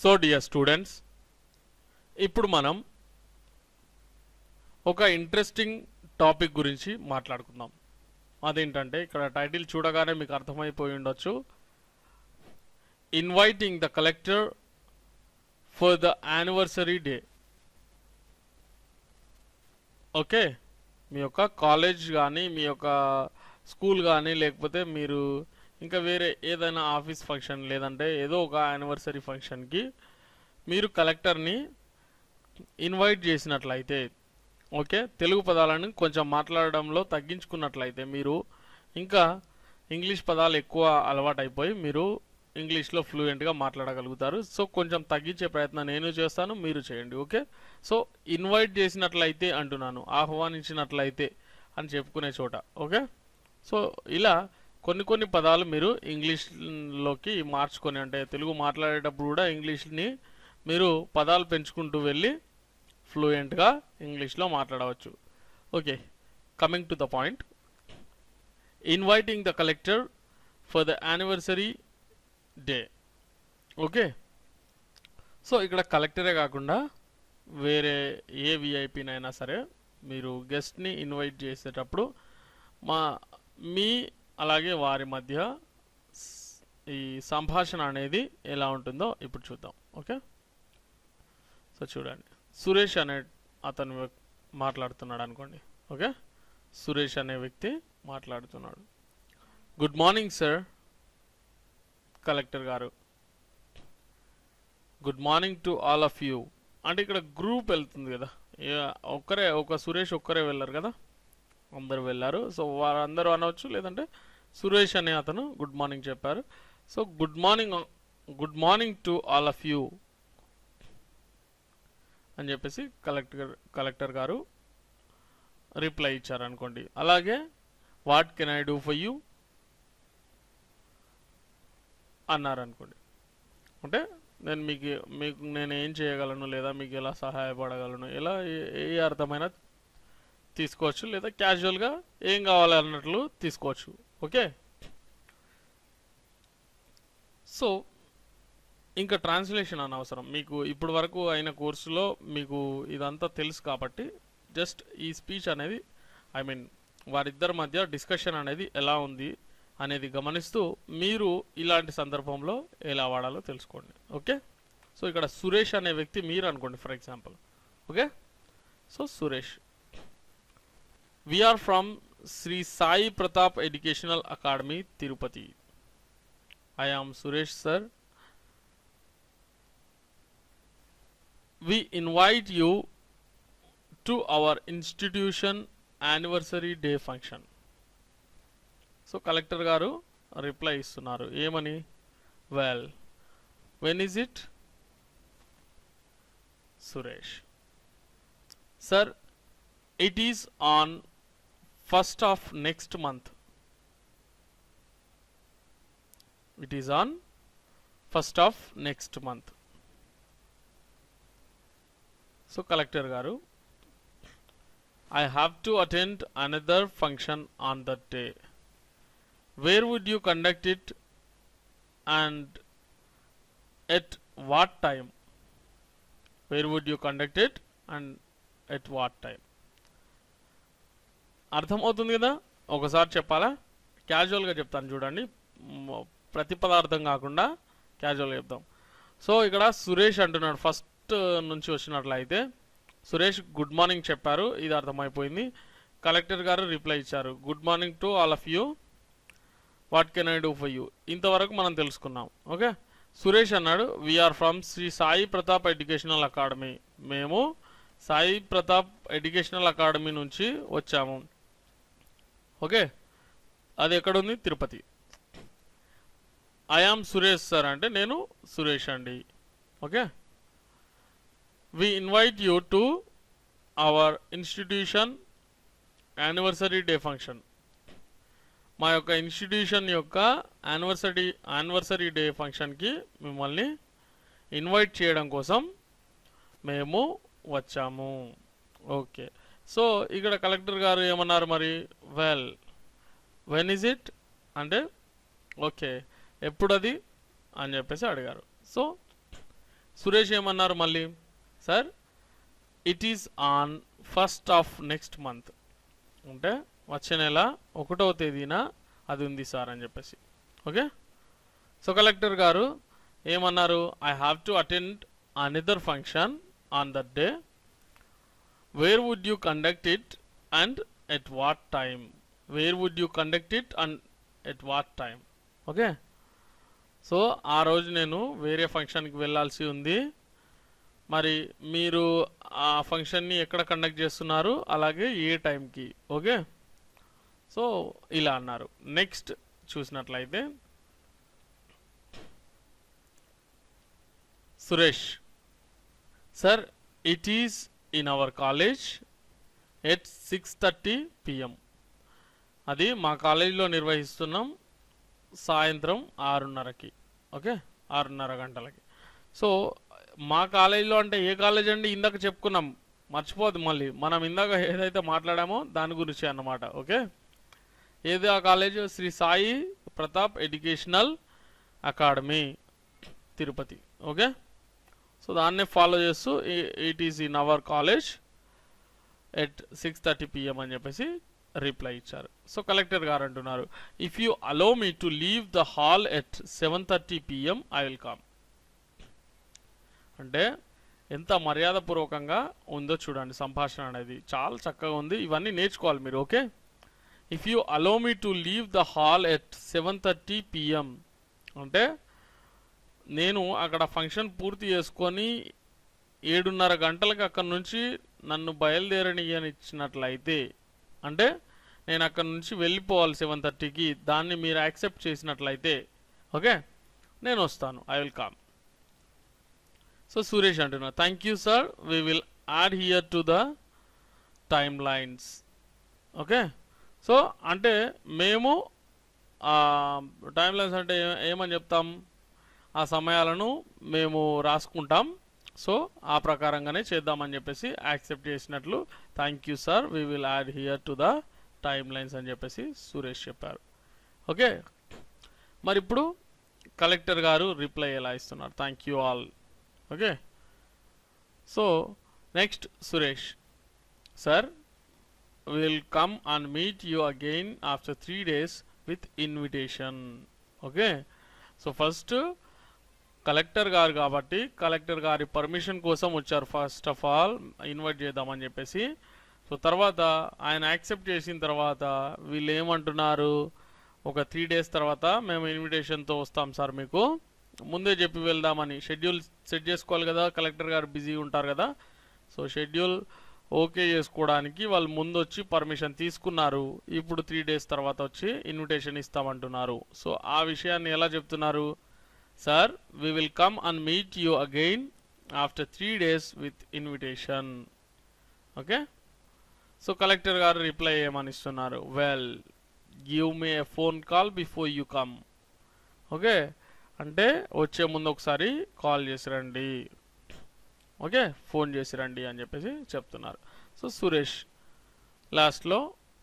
so dear students ఇప్పుడు మనం ఒక ఇంట్రెస్టింగ్ టాపిక్ గురించి మాట్లాడుకుందాం అదేంటంటే ఇక్కడ టైటిల్ చూడగానే మీకు అర్థమైపోయి ఉండొచ్చు inviting the collector for the anniversary day okay మీ యొక్క కాలేజ్ కానీ మీ యొక్క స్కూల్ కానీ లేకపోతే మీరు ఇంకా వేరే ఏదైనా ఆఫీస్ ఫంక్షన్ లేదంటే ఏదో ఒక యానివర్సరీ ఫంక్షన్కి మీరు కలెక్టర్ని ఇన్వైట్ చేసినట్లయితే ఓకే తెలుగు పదాలను కొంచెం మాట్లాడడంలో తగ్గించుకున్నట్లయితే మీరు ఇంకా ఇంగ్లీష్ పదాలు ఎక్కువ అలవాటైపోయి మీరు ఇంగ్లీష్లో ఫ్లూయెంట్గా మాట్లాడగలుగుతారు సో కొంచెం తగ్గించే ప్రయత్నం నేను చేస్తాను మీరు చేయండి ఓకే సో ఇన్వైట్ చేసినట్లయితే అంటున్నాను ఆహ్వానించినట్లయితే అని చెప్పుకునే చోట ఓకే సో ఇలా కొన్ని కొన్ని పదాలు మీరు ఇంగ్లీష్లోకి మార్చుకొని అంటే తెలుగు మాట్లాడేటప్పుడు కూడా ఇంగ్లీష్ని మీరు పదాలు పెంచుకుంటూ వెళ్ళి ఫ్లూయెంట్గా ఇంగ్లీష్లో మాట్లాడవచ్చు okay coming to the point inviting the collector for the anniversary day okay so ఇక్కడ కలెక్టరే కాకుండా వేరే ఏ విఐపినైనా సరే మీరు గెస్ట్ని ఇన్వైట్ చేసేటప్పుడు మా మీ అలాగే వారి మధ్య స్- ఈ సంభాషణ అనేది ఎలా ఉంటుందో ఇప్పుడు చూద్దాం ఓకే సో చూడండి సురేష్ అనే అతను వ్యక్- మాట్లాడుతున్నాడు అనుకోండి ఓకే సురేష్ అనే వ్యక్తి మాట్లాడుతున్నాడు గుడ్ మార్నింగ్ సార్ కలెక్టర్ గారు good morning to all of you అంటే ఇక్కడ గ్రూప్ వెళ్తుంది కదా ఏ- ఒక్కరే ఒక సురేష్ ఒక్కరే వెళ్ళారు కదా అందరు వెళ్ళారు సో వారందరూ అనవచ్చు లేదంటే సురేష్ అనే అతను గుడ్ మార్నింగ్ చెప్పారు so good morning good morning to all of you అని చెప్పేసి కలెక్టర్ కలెక్టర్ గారు రిప్లై ఇచ్చారు అనుకోండి అలాగే what can I do for you అన్నారు అనుకోండి అంటే నేను మీకు మీకు నేను ఏం చేయగలను లేదా మీకు ఎలా సహాయపడగలను ఎలా ఏ- ఏ అర్థమైనా తీసుకోవచ్చు లేదా క్యాజువల్గా ఏం కావాలి అన్నట్లు తీసుకోవచ్చు ఓకే సో ఇంకా ట్రాన్స్లేషన్ అనవసరం మీకు ఇప్పుడు వరకు అయిన కోర్సులో మీకు ఇదంతా తెలుసు కాబట్టి జస్ట్ ఈ స్పీచ్ అనేది ఐ మీన్ వారిద్దరి మధ్య డిస్కషన్ అనేది ఎలా ఉంది అనేది గమనిస్తూ మీరు ఇలాంటి సందర్భంలో ఎలా వాడాలో తెలుసుకోండి ఓకే సో ఇక్కడ సురేష్ అనే వ్యక్తి మీరు అనుకోండి for example okay so Suresh we are from Shri Sai Pratap educational academy Tirupati I am Suresh sir we invite you to our institution anniversary day function so collector గారు రిప్లై ఇస్తున్నారు ఏమని well when is it Suresh sir it is on first of next month it is on first of next month so collector గారు I have to attend another function on that day where would you conduct it and at what time where would you conduct it and at what time అర్థమవుతుంది కదా ఒకసారి చెప్పాలా క్యాజువల్గా చెప్తాను చూడండి మ- ప్రతి పదార్థం కాకుండా క్యాజువల్గా చెప్తాం సో ఇక్కడ సురేష్ అంటున్నాడు ఫస్ట్ నుంచి వచ్చినట్లయితే సురేష్ గుడ్ మార్నింగ్ చెప్పారు ఇది అర్థమైపోయింది కలెక్టర్ గారు రిప్లై ఇచ్చారు good morning to all of you what can I do for you ఇంతవరకు మనం తెలుసుకున్నాం ఓకే సురేష్ అన్నాడు we are from Shri Sai Pratap educational academy మేము సాయి ప్రతాప్ ఎడ్యుకేషనల్ అకాడమీ నుంచి వచ్చాము ఓకే అది ఎక్కడుంది Tirupati I am Suresh sir అంటే నేను సురేష్ అండి okay we invite you to our institution anniversary day function మా యొక్క ఇన్స్టిట్యూషన్ యొక్క యానివర్సరీ యానివర్సరీ డే ఫంక్షన్కి మిమ్మల్ని ఇన్వైట్ చేయడం కోసం మేము వచ్చాము ఓకే సో ఇక్కడ కలెక్టర్ గారు ఏమన్నారు మరి వెల్ వెన్ ఇస్ ఇట్ అంటే ఓకే ఎప్పుడు అది అని చెప్పేసి అడిగారు సో సురేష్ ఏమన్నారు మళ్ళీ sir it is on first of next month అంటే వచ్చే నెల ఒకటవ తేదీన అది ఉంది సార్ అని చెప్పేసి ఓకే సో కలెక్టర్ గారు ఏమన్నారు I have to attend another function on that day where would you conduct it and at what time where would you conduct it and at what time okay so ఆ రోజు నేను వేరే ఫంక్షన్కి వెళ్ళాల్సి ఉంది మరి మీరు ఆ ఫంక్షన్ని ఎక్కడ కండక్ట్ చేస్తున్నారు అలాగే ఏ టైంకి ఓకే సో ఇలా అన్నారు నెక్స్ట్ చూసినట్లయితే Suresh sir it is in our college at six thirty PM అది మా కాలేజీలో నిర్వహిస్తున్నాం సాయంత్రం ఆరున్నరకి ఓకే ఆరున్నర గంటలకి సో మా కాలేజీలో అంటే ఏ కాలేజ్ అండి ఇందాక చెప్పుకున్నాం మర్చిపోదు మళ్ళీ మనం ఇందాక ఏదైతే మాట్లాడామో దాని గురించి అన్నమాట ఓకే ఏది ఆ college Shri Sai Pratap educational academy Tirupati okay so దాన్నే ఫాలో చేస్తూ it is in our college at six thirty PM అని చెప్పేసి రిప్లై ఇచ్చారు సో కలెక్టర్ గారు అంటున్నారు if you allow me to leave the hall at seven thirty PM I will come అంటే ఎంత మర్యాదపూర్వకంగా ఉందో చూడండి సంభాషణ అనేది చాలా చక్కగా ఉంది ఇవన్నీ నేర్చుకోవాలి మీరు okay if you allow me to leave the hall at seven thirty PM అంటే నేను అక్కడ ఫంక్షన్ పూర్తి చేసుకొని ఏడున్నర గంటలకు అక్కడ నుంచి నన్ను బయలుదేరనియనిచ్చినట్లయితే అంటే నేను అక్కడ నుంచి వెళ్ళిపోవాలి సెవెన్ థర్టీకి దాన్ని మీరు యాక్సెప్ట్ చేసినట్లయితే ఓకే నేను వస్తాను I will come so Suresh అంటున్నా thank you sir we will adhere to the timelines okay so అంటే మేము టైమ్ లైన్స్ అంటే ఏ- ఏమని చెప్తాం ఆ సమయాలను మేము రాసుకుంటాం సో ఆ ప్రకారంగానే చేద్దామని చెప్పేసి యాక్సెప్ట్ చేసినట్లు thank you sir we will adhere to the timelines అని చెప్పేసి సురేష్ చెప్పారు ఓకే మరి ఇప్పుడు కలెక్టర్ గారు రిప్లై ఎలా ఇస్తున్నారు thank you all okay so next Suresh sir will come and meet you again after three days with invitation okay so first collector గారు కాబట్టి కలెక్టర్ గారి పర్మిషన్ కోసం వచ్చారు ఫస్ట్ ఆఫ్ ఆల్ ఇన్వైట్ చేద్దామని చెప్పేసి సో తర్వాత ఆయన యాక్సెప్ట్ చేసిన తర్వాత వీళ్ళు ఏమంటున్నారు ఒక త్రీ డేస్ తర్వాత మేము ఇన్విటేషన్తో వస్తాం సార్ మీకు ముందే చెప్పి వెళ్దామని షెడ్యూల్ సెట్ చేసుకోవాలి కదా కలెక్టర్ గారు బిజీ ఉంటారు కదా సో షెడ్యూల్ ఓకే చేసుకోవడానికి వాళ్ళు ముందు వచ్చి పర్మిషన్ తీసుకున్నారు ఇప్పుడు త్రీ డేస్ తర్వాత వచ్చి ఇన్విటేషన్ ఇస్తామంటున్నారు సో ఆ విషయాన్ని ఎలా చెప్తున్నారు sir we will come and meet you again after three days with invitation okay so collector గారు రిప్లై ఏమని ఇస్తున్నారు well give me a phone call before you come okay అంటే వచ్చే ముందు ఒకసారి కాల్ చేసి రండి ఓకే ఫోన్ చేసి రండి అని చెప్పేసి చెప్తున్నారు సో సురేష్ లాస్ట్లో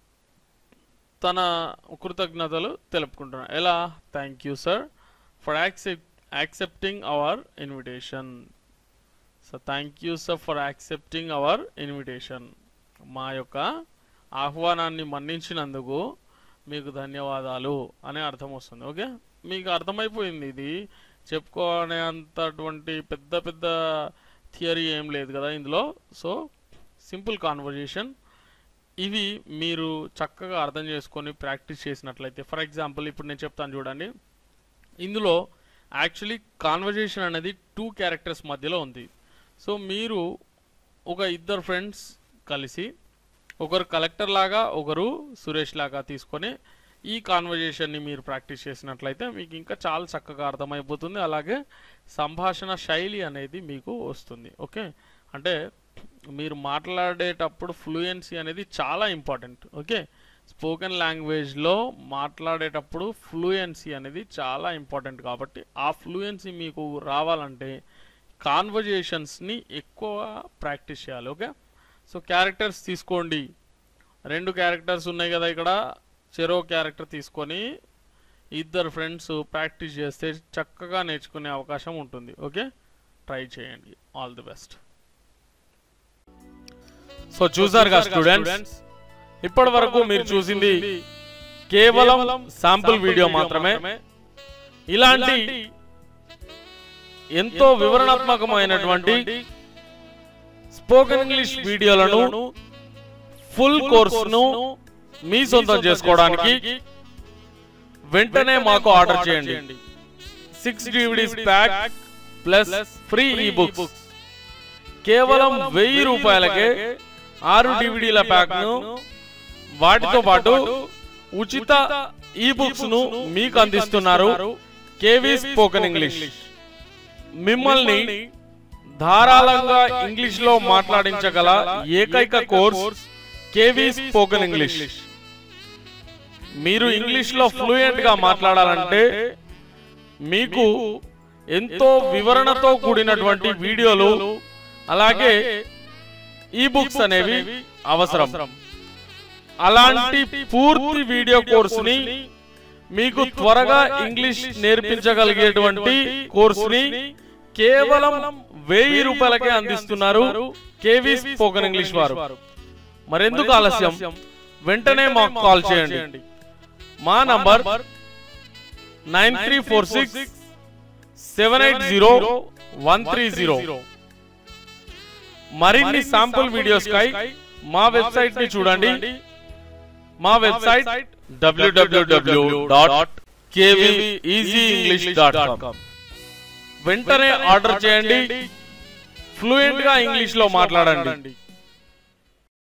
తన కృతజ్ఞతలు తెలుపుకుంటున్నారు ఎలా thank you sir for accept accepting our invitation so thank you sir for accepting our invitation మా యొక్క ఆహ్వానాన్ని మన్నించినందుకు మీకు ధన్యవాదాలు అనే అర్థం వస్తుంది ఓకే మీకు అర్థమైపోయింది ఇది చెప్పుకోనే అంతటువంటి పెద్ద పెద్ద థియరీ ఏం లేదు కదా ఇందులో సో సింపుల్ కాన్వర్జేషన్ ఇవి మీరు చక్కగా అర్థం చేసుకొని ప్రాక్టీస్ చేసినట్లయితే ఫర్ ఎగ్జాంపుల్ ఇప్పుడు నేను చెప్తాను చూడండి ఇందులో యాక్చువల్లీ కాన్వర్జేషన్ అనేది టూ క్యారెక్టర్స్ మధ్యలో ఉంది సో మీరు ఒక ఇద్దరు ఫ్రెండ్స్ కలిసి ఒకరు కలెక్టర్ లాగా ఒకరు సురేష్ లాగా తీసుకొని ఈ కాన్వర్జేషన్ని మీరు ప్రాక్టీస్ చేసినట్లయితే మీకు ఇంకా చాలా చక్కగా అర్థమైపోతుంది అలాగే సంభాషణ శైలి అనేది మీకు వస్తుంది ఓకే అంటే మీరు మాట్లాడేటప్పుడు ఫ్లూయెన్సీ అనేది చాలా ఇంపార్టెంట్ ఓకే స్పోకెన్ లాంగ్వేజ్లో మాట్లాడేటప్పుడు ఫ్లూయెన్సీ అనేది చాలా ఇంపార్టెంట్ కాబట్టి ఆ ఫ్లూయెన్సీ మీకు రావాలంటే కాన్వర్జేషన్స్ని ఎక్కువ ప్రాక్టీస్ చేయాలి ఓకే సో క్యారెక్టర్స్ తీసుకోండి రెండు క్యారెక్టర్స్ ఉన్నాయి కదా ఇక్కడ చెరో క్యారెక్టర్ తీసుకొని ఇద్దరు ఫ్రెండ్స్ ప్రాక్టీస్ చేస్తే చక్కగా నేర్చుకునే అవకాశం ఉంటుంది ఓకే ట్రై చేయండి ఆల్ ది బెస్ట్ సో చూసారుగా స్టూడెంట్స్ ఇప్పటి వరకు మీరు చూసింది కేవలం శాంపుల్ వీడియో మాత్రమే ఇలాంటి ఎంతో వివరణాత్మకమైనటువంటి స్పోకెన్ ఇంగ్లీష్ వీడియోలను ఫుల్ కోర్సును మీ సొంతం చేసుకోవడానికి వెంటనే మాకు ఆర్డర్ చేయండి six DVDs pack plus free e books కేవలం వెయ్యి రూపాయలకే ఆరు డివిడీల ప్యాక్ ను వాటితో పాటు ఉచిత ఈ బుక్స్ ను మీకు అందిస్తున్నారు కేవీ స్పోకెన్ ఇంగ్లీష్ మిమ్మల్ని ధారాళంగా ఇంగ్లీష్ లో మాట్లాడించగల ఏకైక కోర్స్ కేవీ స్పోకెన్ ఇంగ్లీష్ మీరు ఇంగ్లీష్ లో ఫ్లూయెంట్ గా మాట్లాడాలంటే మీకు ఎంతో వివరణతో కూడినటువంటి వీడియోలు అలాగే ఈ బుక్స్ అనేవి అవసరం అలాంటి పూర్తి వీడియో కోర్సుని మీకు త్వరగా ఇంగ్లీష్ నేర్పించగలిగేటువంటి కోర్సుని కేవలం వెయ్యి రూపాయలకే అందిస్తున్నారు కేవీ స్పోకెన్ ఇంగ్లీష్ వారు మరెందుకు ఆలస్యం వెంటనే మాకు కాల్ చేయండి మా number nine three four six seven eight zero one three zero మరిన్ని శాంపుల్ వీడియోస్ కై మా వెబ్సైట్ ని చూడండి మా website W W W dot English dot com వెంటనే ఆర్డర్ చేయండి ఫ్లూయెంట్ గా ఇంగ్లీష్ లో మాట్లాడండి